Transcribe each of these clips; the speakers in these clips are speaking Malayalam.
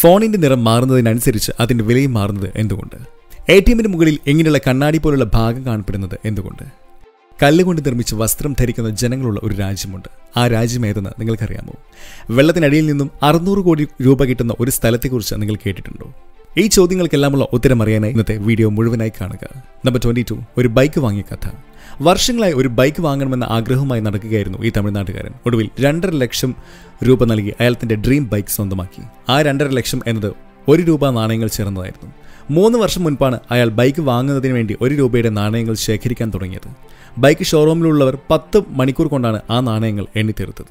ഫോണിന്റെ നിറം മാറുന്നതിനനുസരിച്ച് അതിന്റെ വിലയും മാറുന്നത് എന്തുകൊണ്ട് എ ടി എമ്മിന് മുകളിൽ ഇങ്ങനെയുള്ള കണ്ണാടി പോലുള്ള ഭാഗം കാണപ്പെടുന്നത് എന്തുകൊണ്ട് കല്ലുകൊണ്ട് നിർമ്മിച്ച് വസ്ത്രം ധരിക്കുന്ന ജനങ്ങളുള്ള ഒരു രാജ്യമുണ്ട് ആ രാജ്യം ഏതെന്ന് നിങ്ങൾക്കറിയാമോ വെള്ളത്തിനടിയിൽ നിന്നും അറുന്നൂറ് കോടി രൂപ കിട്ടുന്ന ഒരു സ്ഥലത്തെക്കുറിച്ച് നിങ്ങൾ കേട്ടിട്ടുണ്ടോ ഈ ചോദ്യങ്ങൾക്കെല്ലാമുള്ള ഉത്തരം അറിയാനായി ഇന്നത്തെ വീഡിയോ മുഴുവനായി കാണുക നമ്പർ ട്വന്റി ടു ഒരു ബൈക്ക് വാങ്ങിയ കഥ വർഷങ്ങളായി ഒരു ബൈക്ക് വാങ്ങണമെന്ന ആഗ്രഹവുമായി നടക്കുകയായിരുന്നു ഈ തമിഴ്നാട്ടുകാരൻ ഒടുവിൽ രണ്ടര ലക്ഷം രൂപ നൽകി അയാൾ തന്റെ ഡ്രീം ബൈക്ക് സ്വന്തമാക്കി ആ രണ്ടര ലക്ഷം എന്നത് ഒരു രൂപ നാണയങ്ങൾ ചേർന്നതായിരുന്നു മൂന്ന് വർഷം മുൻപാണ് അയാൾ ബൈക്ക് വാങ്ങുന്നതിന് വേണ്ടി ഒരു രൂപയുടെ നാണയങ്ങൾ ശേഖരിക്കാൻ തുടങ്ങിയത് ബൈക്ക് ഷോറൂമിലുള്ളവർ പത്ത് മണിക്കൂർ കൊണ്ടാണ് ആ നാണയങ്ങൾ എണ്ണിത്തീർത്തത്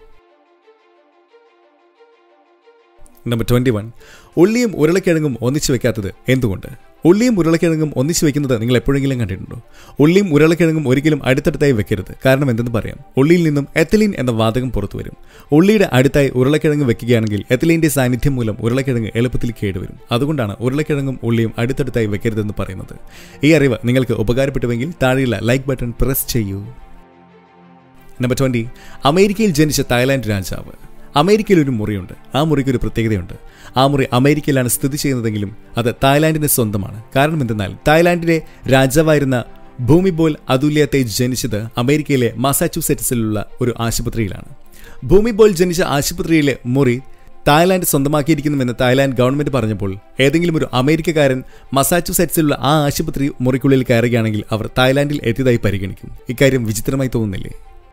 നമ്പർ ട്വന്റി വൺ ഉള്ളിയും ഉരുളക്കിഴങ്ങും ഒന്നിച്ചു വെക്കാത്തത് എന്തുകൊണ്ട് ഉള്ളിയും ഉരുളക്കിഴങ്ങും ഒന്നിച്ചു വെക്കുന്നത് നിങ്ങൾ എപ്പോഴെങ്കിലും കണ്ടിട്ടുണ്ടോ ഉള്ളിയും ഉരുളക്കിഴങ്ങും ഒരിക്കലും അടുത്തടുത്തായി വെക്കരുത് കാരണം എന്തെന്ന് പറയാം ഉള്ളിയിൽ നിന്നും എത്തലീൻ എന്ന വാതകം പുറത്തു വരും ഉള്ളിയുടെ അടുത്തായി ഉരുളക്കിഴങ്ങ് വെക്കുകയാണെങ്കിൽ എത്തലീന്റെ സാന്നിധ്യം മൂലം ഉരുളക്കിഴങ്ങ് എളുപ്പത്തിൽ കേടുവരും അതുകൊണ്ടാണ് ഉരുളക്കിഴങ്ങും ഉള്ളിയും അടുത്തടുത്തായി വെക്കരുതെന്ന് പറയുന്നത് ഈ അറിവ് നിങ്ങൾക്ക് ഉപകാരപ്പെട്ടുവെങ്കിൽ താഴെയുള്ള ലൈക്ക് ബട്ടൺ പ്രസ് ചെയ്യൂ നമ്പർ ട്വന്റി അമേരിക്കയിൽ ജനിച്ച തായ്ലാന്റ് രാജാവ് അമേരിക്കയിൽ ഒരു മുറിയുണ്ട് ആ മുറിക്ക് ഒരു പ്രത്യേകതയുണ്ട് ആ മുറി അമേരിക്കയിലാണ് സ്ഥിതി ചെയ്യുന്നതെങ്കിലും അത് തായ്ലാന്റിന് സ്വന്തമാണ് കാരണം എന്തെന്നാൽ തായ്ലാന്റിലെ രാജാവായിരുന്ന ഭൂമിബോൽ അതുല്യത്തെ ജനിച്ചത് അമേരിക്കയിലെ മസാച്യൂസെറ്റ്സിലുള്ള ഒരു ആശുപത്രിയിലാണ് ഭൂമിബോൽ ജനിച്ച ആശുപത്രിയിലെ മുറി തായ്ലാന്റ് സ്വന്തമാക്കിയിരിക്കുന്നുവെന്ന് തായ്ലാന്റ് ഗവൺമെന്റ് പറഞ്ഞപ്പോൾ ഏതെങ്കിലും ഒരു അമേരിക്കക്കാരൻ മസാച്യൂസെറ്റ്സിലുള്ള ആ ആശുപത്രി മുറിക്കുള്ളിൽ കയറുകയാണെങ്കിൽ അവർ തായ്ലാന്റിൽ എത്തിയതായി പരിഗണിക്കും ഇക്കാര്യം വിചിത്രമായി തോന്നുന്നില്ലേ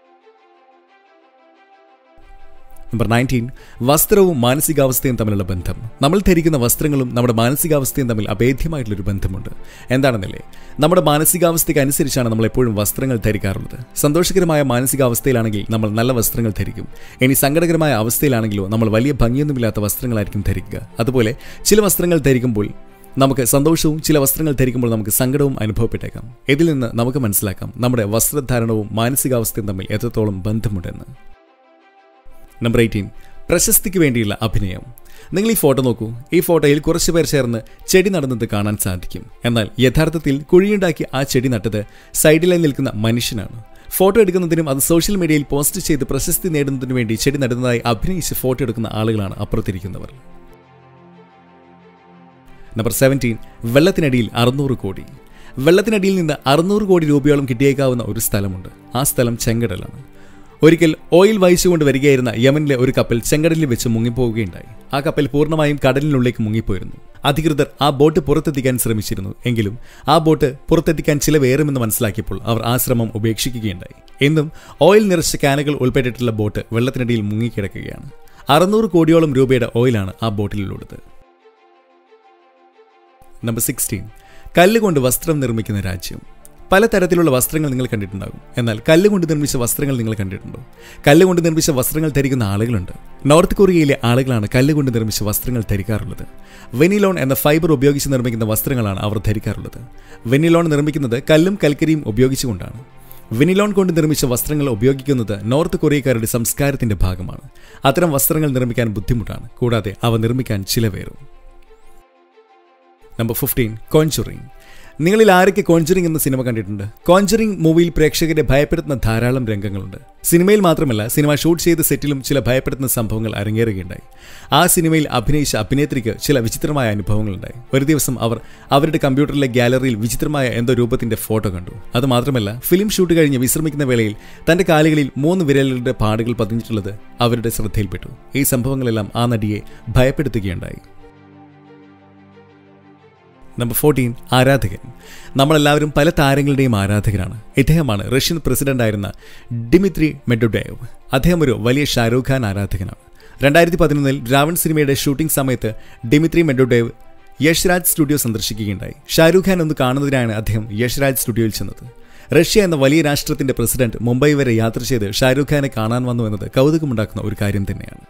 നമ്പർ നയൻറ്റീൻ വസ്ത്രവും മാനസികാവസ്ഥയും തമ്മിലുള്ള ബന്ധം നമ്മൾ ധരിക്കുന്ന വസ്ത്രങ്ങളും നമ്മുടെ മാനസികാവസ്ഥയും തമ്മിൽ അഭേദ്യമായിട്ടുള്ളൊരു ബന്ധമുണ്ട് എന്താണെന്നല്ലേ നമ്മുടെ മാനസികാവസ്ഥയ്ക്ക് അനുസരിച്ചാണ് നമ്മൾ എപ്പോഴും വസ്ത്രങ്ങൾ ധരിക്കാറുള്ളത് സന്തോഷകരമായ മാനസികാവസ്ഥയിലാണെങ്കിൽ നമ്മൾ നല്ല വസ്ത്രങ്ങൾ ധരിക്കും ഇനി സങ്കടകരമായ അവസ്ഥയിലാണെങ്കിലോ നമ്മൾ വലിയ ഭംഗിയൊന്നുമില്ലാത്ത വസ്ത്രങ്ങളായിരിക്കും ധരിക്കുക അതുപോലെ ചില വസ്ത്രങ്ങൾ ധരിക്കുമ്പോൾ നമുക്ക് സന്തോഷവും ചില വസ്ത്രങ്ങൾ ധരിക്കുമ്പോൾ നമുക്ക് സങ്കടവും അനുഭവപ്പെട്ടേക്കാം ഇതിൽ നിന്ന് നമുക്ക് മനസ്സിലാക്കാം നമ്മുടെ വസ്ത്രധാരണവും മാനസികാവസ്ഥയും തമ്മിൽ എത്രത്തോളം ബന്ധമുണ്ടെന്ന് നമ്പർ എയ്റ്റീൻ പ്രശസ്തിക്ക് വേണ്ടിയുള്ള അഭിനയം നിങ്ങൾ ഈ ഫോട്ടോ നോക്കൂ ഈ ഫോട്ടോയിൽ കുറച്ച് പേർ ചേർന്ന് ചെടി നടുന്നത് കാണാൻ സാധിക്കും എന്നാൽ യഥാർത്ഥത്തിൽ കുഴിയുണ്ടാക്കി ആ ചെടി നട്ടത് സൈഡിലായി നിൽക്കുന്ന മനുഷ്യനാണ് ഫോട്ടോ എടുക്കുന്നതിനും അത് സോഷ്യൽ മീഡിയയിൽ പോസ്റ്റ് ചെയ്ത് പ്രശസ്തി നേടുന്നതിനു വേണ്ടി ചെടി നടുന്നതായി അഭിനയിച്ച് ഫോട്ടോ എടുക്കുന്ന ആളുകളാണ് അപ്പുറത്തിരിക്കുന്നവർ നമ്പർ സെവൻറ്റീൻ വെള്ളത്തിനടിയിൽ അറുന്നൂറ് കോടി വെള്ളത്തിനടിയിൽ നിന്ന് അറുന്നൂറ് കോടി രൂപയോളം കിട്ടിയേക്കാവുന്ന ഒരു സ്ഥലമുണ്ട് ആ സ്ഥലം ചെങ്കടലാണ് ഒരിക്കൽ ഓയിൽ വഹിച്ചുകൊണ്ട് വരികയായിരുന്ന യമനിലെ ഒരു കപ്പൽ ചെങ്കടലിൽ വെച്ച് മുങ്ങിപ്പോവുകയുണ്ടായി ആ കപ്പൽ പൂർണ്ണമായും കടലിനുള്ളിലേക്ക് മുങ്ങിപ്പോയിരുന്നു അധികൃതർ ആ ബോട്ട് പുറത്തെത്തിക്കാൻ ശ്രമിച്ചിരുന്നു എങ്കിലും ആ ബോട്ട് പുറത്തെത്തിക്കാൻ ചിലവേറുമെന്ന് മനസ്സിലാക്കിയപ്പോൾ അവർ ആ ശ്രമം ഉപേക്ഷിക്കുകയുണ്ടായി എന്നും ഓയിൽ നിറച്ച കാനുകൾ ഉൾപ്പെട്ടിട്ടുള്ള ബോട്ട് വെള്ളത്തിനടിയിൽ മുങ്ങിക്കിടക്കുകയാണ് അറുന്നൂറ് കോടിയോളം രൂപയുടെ ഓയിലാണ് ആ ബോട്ടിലുള്ളത് നമ്പർ സിക്സ്റ്റീൻ കല്ലുകൊണ്ട് വസ്ത്രം നിർമ്മിക്കുന്ന രാജ്യം പലതരത്തിലുള്ള വസ്ത്രങ്ങൾ നിങ്ങൾ കണ്ടിട്ടുണ്ടാകും എന്നാൽ കല്ലുകൊണ്ട് നിർമ്മിച്ച വസ്ത്രങ്ങൾ നിങ്ങൾ കണ്ടിട്ടുണ്ടോ കല്ലുകൊണ്ട് നിർമ്മിച്ച വസ്ത്രങ്ങൾ ധരിക്കുന്ന ആളുകളുണ്ട് നോർത്ത് കൊറിയയിലെ ആളുകളാണ് കല്ലുകൊണ്ട് നിർമ്മിച്ച വസ്ത്രങ്ങൾ ധരിക്കാറുള്ളത് വെനിലോൺ എന്ന ഫൈബർ ഉപയോഗിച്ച് നിർമ്മിക്കുന്ന വസ്ത്രങ്ങളാണ് അവർ ധരിക്കാറുള്ളത് വെനിലോൺ നിർമ്മിക്കുന്നത് കല്ലും കൽക്കരിയും ഉപയോഗിച്ചുകൊണ്ടാണ് വെനിലോൺ കൊണ്ട് നിർമ്മിച്ച വസ്ത്രങ്ങൾ ഉപയോഗിക്കുന്നത് നോർത്ത് കൊറിയക്കാരുടെ സംസ്കാരത്തിന്റെ ഭാഗമാണ് അത്തരം വസ്ത്രങ്ങൾ നിർമ്മിക്കാൻ ബുദ്ധിമുട്ടാണ് കൂടാതെ അവ നിർമ്മിക്കാൻ ചിലവേറും നമ്പർ ഫിഫ്റ്റീൻ കോഞ്ചുറിങ് നിങ്ങളിൽ ആരൊക്കെ കോഞ്ചറിങ് എന്ന സിനിമ കണ്ടിട്ടുണ്ട് കോഞ്ചറിങ് മൂവിയിൽ പ്രേക്ഷകരെ ഭയപ്പെടുത്തുന്ന ധാരാളം രംഗങ്ങളുണ്ട് സിനിമയിൽ മാത്രമല്ല സിനിമ ഷൂട്ട് ചെയ്ത സെറ്റിലും ചില ഭയപ്പെടുത്തുന്ന സംഭവങ്ങൾ അരങ്ങേറുകയുണ്ടായി ആ സിനിമയിൽ അഭിനയിച്ച അഭിനേത്രിക്ക് ചില വിചിത്രമായ അനുഭവങ്ങളുണ്ടായി ഒരു ദിവസം അവർ അവരുടെ കമ്പ്യൂട്ടറിലെ ഗാലറിയിൽ വിചിത്രമായ എന്തോ രൂപത്തിന്റെ ഫോട്ടോ കണ്ടു അത് മാത്രമല്ല ഫിലിം ഷൂട്ട് കഴിഞ്ഞ് വിശ്രമിക്കുന്ന വേളയിൽ തന്റെ കാലുകളിൽ മൂന്ന് വിരലുകളുടെ പാടുകൾ പതിഞ്ഞിട്ടുള്ളത് അവരുടെ ശ്രദ്ധയിൽപ്പെട്ടു ഈ സംഭവങ്ങളെല്ലാം ആ നടിയെ ഭയപ്പെടുത്തുകയുണ്ടായി നമ്പർ ഫോർട്ടീൻ ആരാധകൻ നമ്മളെല്ലാവരും പല താരങ്ങളുടെയും ആരാധകരാണ് ഇദ്ദേഹമാണ് റഷ്യൻ പ്രസിഡന്റായിരുന്ന ഡിമിത്രി മെഡുഡേവ് അദ്ദേഹം ഒരു വലിയ ഷാരൂഖ് ഖാൻ ആരാധകനാണ് രണ്ടായിരത്തി പതിനൊന്നിൽ രാവൺ സിനിമയുടെ ഷൂട്ടിംഗ് സമയത്ത് ഡിമിത്രി മെഡുഡേവ് യഷ്രാജ് സ്റ്റുഡിയോ സന്ദർശിക്കുകയുണ്ടായി ഷാരൂഖ് ഖാൻ ഒന്ന് കാണുന്നതിനാണ് അദ്ദേഹം യഷ്രാജ് സ്റ്റുഡിയോയിൽ ചെന്നത് റഷ്യ എന്ന വലിയ രാഷ്ട്രത്തിന്റെ പ്രസിഡന്റ് മുംബൈ വരെ യാത്ര ചെയ്ത് ഷാരൂഖ് ഖാനെ കാണാൻ വന്നു എന്നത് കൗതുകമുണ്ടാക്കുന്ന ഒരു കാര്യം തന്നെയാണ്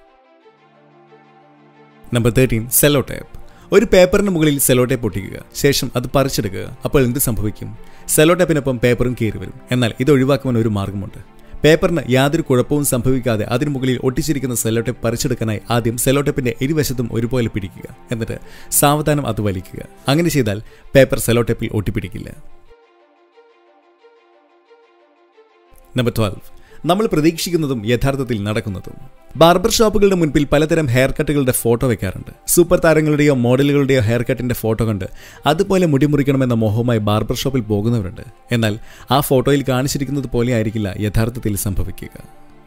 നമ്പർ തേർട്ടീൻ സെലോ ടേപ്പ് ഒരു പേപ്പറിന് മുകളിൽ സെലോ ടേപ്പ് ഒട്ടിക്കുക ശേഷം അത് പറിച്ചെടുക്കുക അപ്പോൾ എന്ത് സംഭവിക്കും സെലോ ടേപ്പിനൊപ്പം പേപ്പറും കീറി വരും എന്നാൽ ഇത് ഒഴിവാക്കുവാൻ ഒരു മാർഗമുണ്ട് പേപ്പറിന് യാതൊരു കുഴപ്പവും സംഭവിക്കാതെ അതിന് മുകളിൽ ഒട്ടിച്ചിരിക്കുന്ന സെലോ ടേപ്പ് പറിച്ചെടുക്കാനായി ആദ്യം സെലോ ടേപ്പിന്റെ ഇരുവശത്തും ഒരുപോലെ പിടിക്കുക എന്നിട്ട് സാവധാനം അത് വലിക്കുക അങ്ങനെ ചെയ്താൽ പേപ്പർ സെലോ ടേപ്പിൽ ഒട്ടിപ്പിടിക്കില്ല നമ്പർ ട്വൽവ് നമ്മൾ പ്രതീക്ഷിക്കുന്നതും യഥാർത്ഥത്തിൽ നടക്കുന്നതും ബാർബർ ഷോപ്പുകളുടെ മുൻപിൽ പലതരം ഹെയർ കട്ടുകളുടെ ഫോട്ടോ വെക്കാറുണ്ട് സൂപ്പർ താരങ്ങളുടെയോ മോഡലുകളുടെയോ ഹെയർ കട്ടിന്റെ ഫോട്ടോ കണ്ട് അതുപോലെ മുടി മുറിക്കണമെന്ന മോഹവുമായി ബാർബർ ഷോപ്പിൽ പോകുന്നവരുണ്ട് എന്നാൽ ആ ഫോട്ടോയിൽ കാണിച്ചിരിക്കുന്നത് പോലെ ആയിരിക്കില്ല യഥാർത്ഥത്തിൽ സംഭവിക്കുക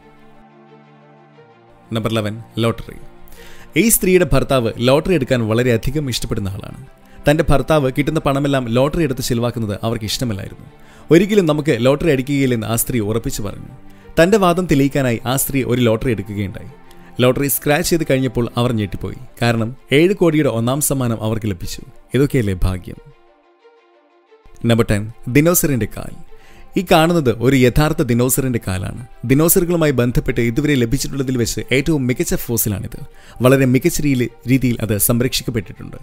നമ്പർ ലെവൻ ലോട്ടറി ഈ സ്ത്രീയുടെ ഭർത്താവ് ലോട്ടറി എടുക്കാൻ വളരെയധികം ഇഷ്ടപ്പെടുന്ന ആളാണ് തന്റെ ഭർത്താവ് കിട്ടുന്ന പണമെല്ലാം ലോട്ടറി എടുത്ത് ചിലവാക്കുന്നത് അവർക്ക് ഇഷ്ടമല്ലായിരുന്നു ഒരിക്കലും നമുക്ക് ലോട്ടറി അടിക്കുകയില്ലെന്ന് ആ സ്ത്രീ ഉറപ്പിച്ചു പറഞ്ഞു തന്റെ വാദം തെളിയിക്കാനായി ആ സ്ത്രീ ഒരു ലോട്ടറി എടുക്കുകയുണ്ടായി ലോട്ടറി സ്ക്രാച്ച് ചെയ്ത് കഴിഞ്ഞപ്പോൾ അവർ ഞെട്ടിപ്പോയി കാരണം ഏഴ് കോടിയുടെ ഒന്നാം സമ്മാനം അവർക്ക് ലഭിച്ചു ഇതൊക്കെയല്ലേ ഭാഗ്യം നമ്പർ ടെൻ ദിനോസറിന്റെ കാൽ ഈ കാണുന്നത് ഒരു യഥാർത്ഥ ദിനോസറിന്റെ കാലാണ് ദിനോസറുകളുമായി ബന്ധപ്പെട്ട് ഇതുവരെ ലഭിച്ചിട്ടുള്ളതിൽ വെച്ച് ഏറ്റവും മികച്ച ഫോസിലാണിത് വളരെ മികച്ച രീതിയിൽ അത് സംരക്ഷിക്കപ്പെട്ടിട്ടുണ്ട്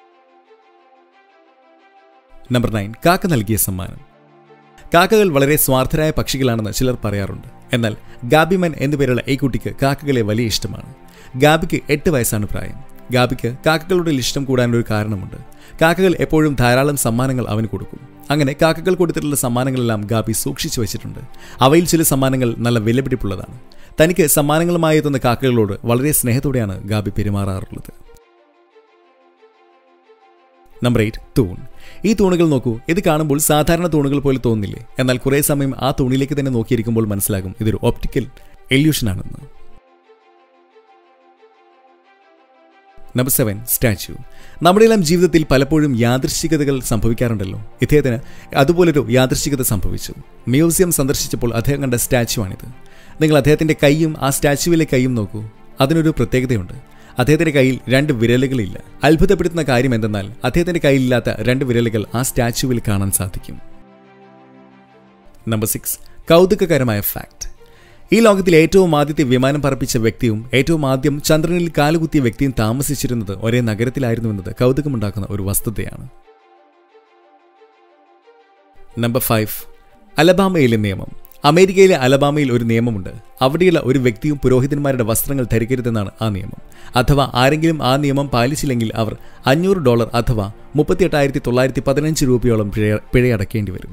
നമ്പർ നയൻ കാക്ക നൽകിയ സമ്മാനം കാക്കകൾ വളരെ സ്വാർത്ഥരായ പക്ഷികളാണെന്ന് ചിലർ പറയാറുണ്ട് എന്നാൽ ഗാബിമൻ എന്നുപേരുള്ള ഈ കുട്ടിക്ക് കാക്കകളെ വലിയ ഇഷ്ടമാണ് ഗാബിക്ക് എട്ട് വയസ്സാണ് പ്രായം ഗാബിക്ക് കാക്കകളുടെ ഇഷ്ടം കൂടാനൊരു കാരണമുണ്ട് കാക്കകൾ എപ്പോഴും ധാരാളം സമ്മാനങ്ങൾ അവന് കൊടുക്കും അങ്ങനെ കാക്കകൾ കൊടുത്തിട്ടുള്ള സമ്മാനങ്ങളെല്ലാം ഗാബി സൂക്ഷിച്ചു വെച്ചിട്ടുണ്ട് അവയിൽ ചില സമ്മാനങ്ങൾ നല്ല വിലപിടിപ്പുള്ളതാണ് തനിക്ക് സമ്മാനങ്ങളുമായി എത്തുന്ന കാക്കകളോട് വളരെ സ്നേഹത്തോടെയാണ് ഗാബി പെരുമാറാറുള്ളത് നമ്പർ എയ്റ്റ് തൂൺ ഈ തൂണുകൾ നോക്കൂ ഇത് കാണുമ്പോൾ സാധാരണ തൂണുകൾ പോലെ തോന്നുന്നില്ലേ എന്നാൽ കുറേ സമയം ആ തൂണിലേക്ക് തന്നെ നോക്കിയിരിക്കുമ്പോൾ മനസ്സിലാകും ഇതൊരു ഒപ്റ്റിക്കൽ എല്യൂഷനാണെന്ന് നമ്പർ സെവൻ സ്റ്റാച്യു നമ്മുടെ എല്ലാം ജീവിതത്തിൽ പലപ്പോഴും യാദൃശ്ചികതകൾ സംഭവിക്കാറുണ്ടല്ലോ ഇദ്ദേഹത്തിന് അതുപോലൊരു യാദൃശ്ചികത സംഭവിച്ചു മ്യൂസിയം സന്ദർശിച്ചപ്പോൾ അദ്ദേഹം കണ്ട സ്റ്റാച്യു ആണിത് നിങ്ങൾ അദ്ദേഹത്തിന്റെ കൈയും ആ സ്റ്റാച്യുവിലെ കൈയും നോക്കൂ അതിനൊരു പ്രത്യേകതയുണ്ട് അദ്ദേഹത്തിന്റെ കയ്യിൽ രണ്ട് വിരലുകളില്ല അത്ഭുതപ്പെടുത്തുന്ന കാര്യം എന്തെന്നാൽ അദ്ദേഹത്തിന്റെ കയ്യിലില്ലാത്ത രണ്ട് വിരലുകൾ ആ സ്റ്റാച്യുവിൽ കാണാൻ സാധിക്കും നമ്പർ സിക്സ് കൗതുകകരമായ ഫാക്ട് ഈ ലോകത്തിൽ ഏറ്റവും ആദ്യത്തെ വിമാനം പറപ്പിച്ച വ്യക്തിയും ഏറ്റവും ആദ്യം ചന്ദ്രനിൽ കാലുകുത്തിയ വ്യക്തിയും താമസിച്ചിരുന്നത് ഒരേ നഗരത്തിലായിരുന്നുവെന്നത് കൗതുകമുണ്ടാക്കുന്ന ഒരു വസ്തുതയാണ് നമ്പർ ഫൈവ് അലബാമയിലെ നിയമം അമേരിക്കയിലെ അലബാമയിൽ ഒരു നിയമമുണ്ട് അവിടെയുള്ള ഒരു വ്യക്തിയും പുരോഹിതന്മാരുടെ വസ്ത്രങ്ങൾ ധരിക്കരുതെന്നാണ് ആ നിയമം അഥവാ ആരെങ്കിലും ആ നിയമം പാലിച്ചില്ലെങ്കിൽ അവർ അഞ്ഞൂറ് ഡോളർ അഥവാ മുപ്പത്തിയെട്ടായിരത്തി തൊള്ളായിരത്തി പതിനഞ്ച് രൂപയോളം പിഴ പിഴയടക്കേണ്ടി വരും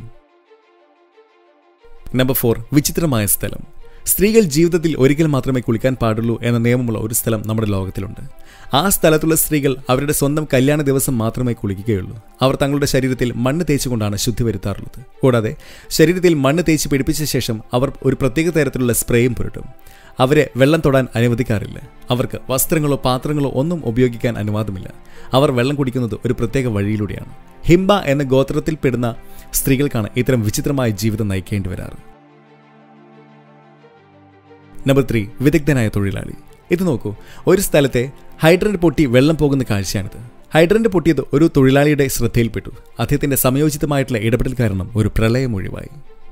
നമ്പർ ഫോർ വിചിത്രമായ സ്ഥലം സ്ത്രീകൾ ജീവിതത്തിൽ ഒരിക്കൽ മാത്രമേ കുളിക്കാൻ പാടുള്ളൂ എന്ന നിയമമുള്ള ഒരു സ്ഥലം നമ്മുടെ ലോകത്തിലുണ്ട് ആ സ്ഥലത്തുള്ള സ്ത്രീകൾ അവരുടെ സ്വന്തം കല്യാണ ദിവസം മാത്രമേ കുളിക്കുകയുള്ളൂ അവർ തങ്ങളുടെ ശരീരത്തിൽ മണ്ണ് തേച്ചുകൊണ്ടാണ് ശുദ്ധി വരുത്താറുള്ളത് കൂടാതെ ശരീരത്തിൽ മണ്ണ് തേച്ച് പിടിപ്പിച്ച ശേഷം അവർ ഒരു പ്രത്യേക തരത്തിലുള്ള സ്പ്രേയും പുരട്ടും അവരെ വെള്ളം തൊടാൻ അനുവദിക്കാറില്ല അവർക്ക് വസ്ത്രങ്ങളോ പാത്രങ്ങളോ ഒന്നും ഉപയോഗിക്കാൻ അനുവാദമില്ല അവർ വെള്ളം കുടിക്കുന്നത് ഒരു പ്രത്യേക വഴിയിലൂടെയാണ് ഹിംബ എന്ന ഗോത്രത്തിൽപ്പെടുന്ന സ്ത്രീകൾക്കാണ് ഇത്തരം വിചിത്രമായ ജീവിതം നയിക്കേണ്ടി വരാറ് നമ്പർ ത്രീ വിദഗ്ധനായ തൊഴിലാളി ഇത് നോക്കൂ ഒരു സ്ഥലത്തെ ഹൈഡ്രന്റ് പൊട്ടി വെള്ളം പോകുന്ന കാഴ്ചയാണിത് ഹൈഡ്രന്റ് പൊട്ടിയത് ഒരു തൊഴിലാളിയുടെ ശ്രദ്ധയിൽപ്പെട്ടു അദ്ദേഹത്തിന്റെ സമയോചിതമായിട്ടുള്ള ഇടപെടൽ കാരണം ഒരു പ്രളയം ഒഴിവായി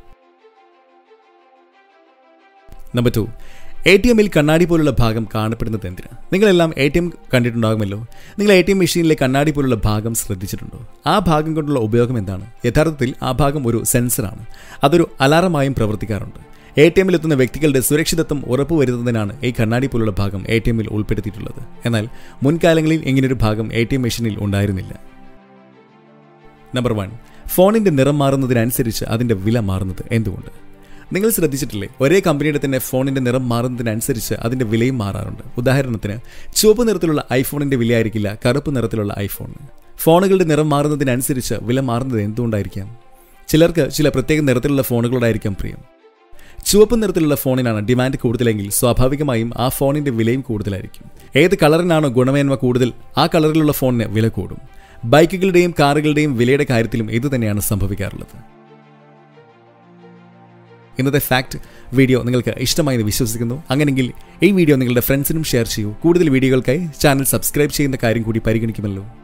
നമ്പർ ടു എ ടി എമ്മിൽ കണ്ണാടി പോലുള്ള ഭാഗം കാണപ്പെടുന്നത് എന്തിനാ നിങ്ങളെല്ലാം എ ടി എം കണ്ടിട്ടുണ്ടാകുമല്ലോ നിങ്ങൾ എ ടി എം മെഷീനിലെ കണ്ണാടി പോലുള്ള ഭാഗം ശ്രദ്ധിച്ചിട്ടുണ്ടോ ആ ഭാഗം കൊണ്ടുള്ള ഉപയോഗം എന്താണ് യഥാർത്ഥത്തിൽ ആ ഭാഗം ഒരു സെൻസറാണ് അതൊരു അലാറമായും പ്രവർത്തിക്കാറുണ്ട് എ ടി എമ്മിൽ എത്തുന്ന വ്യക്തികളുടെ സുരക്ഷിതത്വം ഉറപ്പുവരുത്തുന്നതിനാണ് ഈ കണ്ണാടി പോലുള്ള ഭാഗം എ ടി എമ്മിൽ ഉൾപ്പെടുത്തിയിട്ടുള്ളത് എന്നാൽ മുൻകാലങ്ങളിൽ ഇങ്ങനൊരു ഭാഗം എ ടി എം മെഷീനിൽ ഉണ്ടായിരുന്നില്ല നമ്പർ വൺ ഫോണിന്റെ നിറം മാറുന്നതിനനുസരിച്ച് അതിന്റെ വില മാറുന്നത് എന്തുകൊണ്ട് നിങ്ങൾ ശ്രദ്ധിച്ചിട്ടില്ലേ ഒരേ കമ്പനിയുടെ തന്നെ ഫോണിന്റെ നിറം മാറുന്നതിനനുസരിച്ച് അതിന്റെ വിലയും മാറാറുണ്ട് ഉദാഹരണത്തിന് ചുവപ്പ് നിറത്തിലുള്ള ഐഫോണിന്റെ വിലയായിരിക്കില്ല കറുപ്പ് നിറത്തിലുള്ള ഐഫോണിന് ഫോണുകളുടെ നിറം മാറുന്നതിനനുസരിച്ച് വില മാറുന്നത് എന്തുകൊണ്ടായിരിക്കാം ചിലർക്ക് ചില പ്രത്യേക നിറത്തിലുള്ള ഫോണുകളോടായിരിക്കാം പ്രിയം ചുവപ്പ് നിറത്തിലുള്ള ഫോണിനാണ് ഡിമാൻഡ് കൂടുതലെങ്കിൽ സ്വാഭാവികമായും ആ ഫോണിന്റെ വിലയും കൂടുതലായിരിക്കും ഏത് കളറിനാണോ ഗുണമേന്മ കൂടുതൽ ആ കളറിലുള്ള ഫോണിന് വില കൂടും ബൈക്കുകളുടെയും കാറുകളുടെയും വിലയുടെ കാര്യത്തിലും ഇത് തന്നെയാണ് സംഭവിക്കാറുള്ളത് ഇന്നത്തെ ഫാക്ട് വീഡിയോ നിങ്ങൾക്ക് ഇഷ്ടമായി എന്ന് വിശ്വസിക്കുന്നു അങ്ങനെയെങ്കിൽ ഈ വീഡിയോ നിങ്ങളുടെ ഫ്രണ്ട്സിനും ഷെയർ ചെയ്യൂ കൂടുതൽ വീഡിയോകൾക്കായി ചാനൽ സബ്സ്ക്രൈബ് ചെയ്യുന്ന കാര്യം കൂടി പരിഗണിക്കുമല്ലോ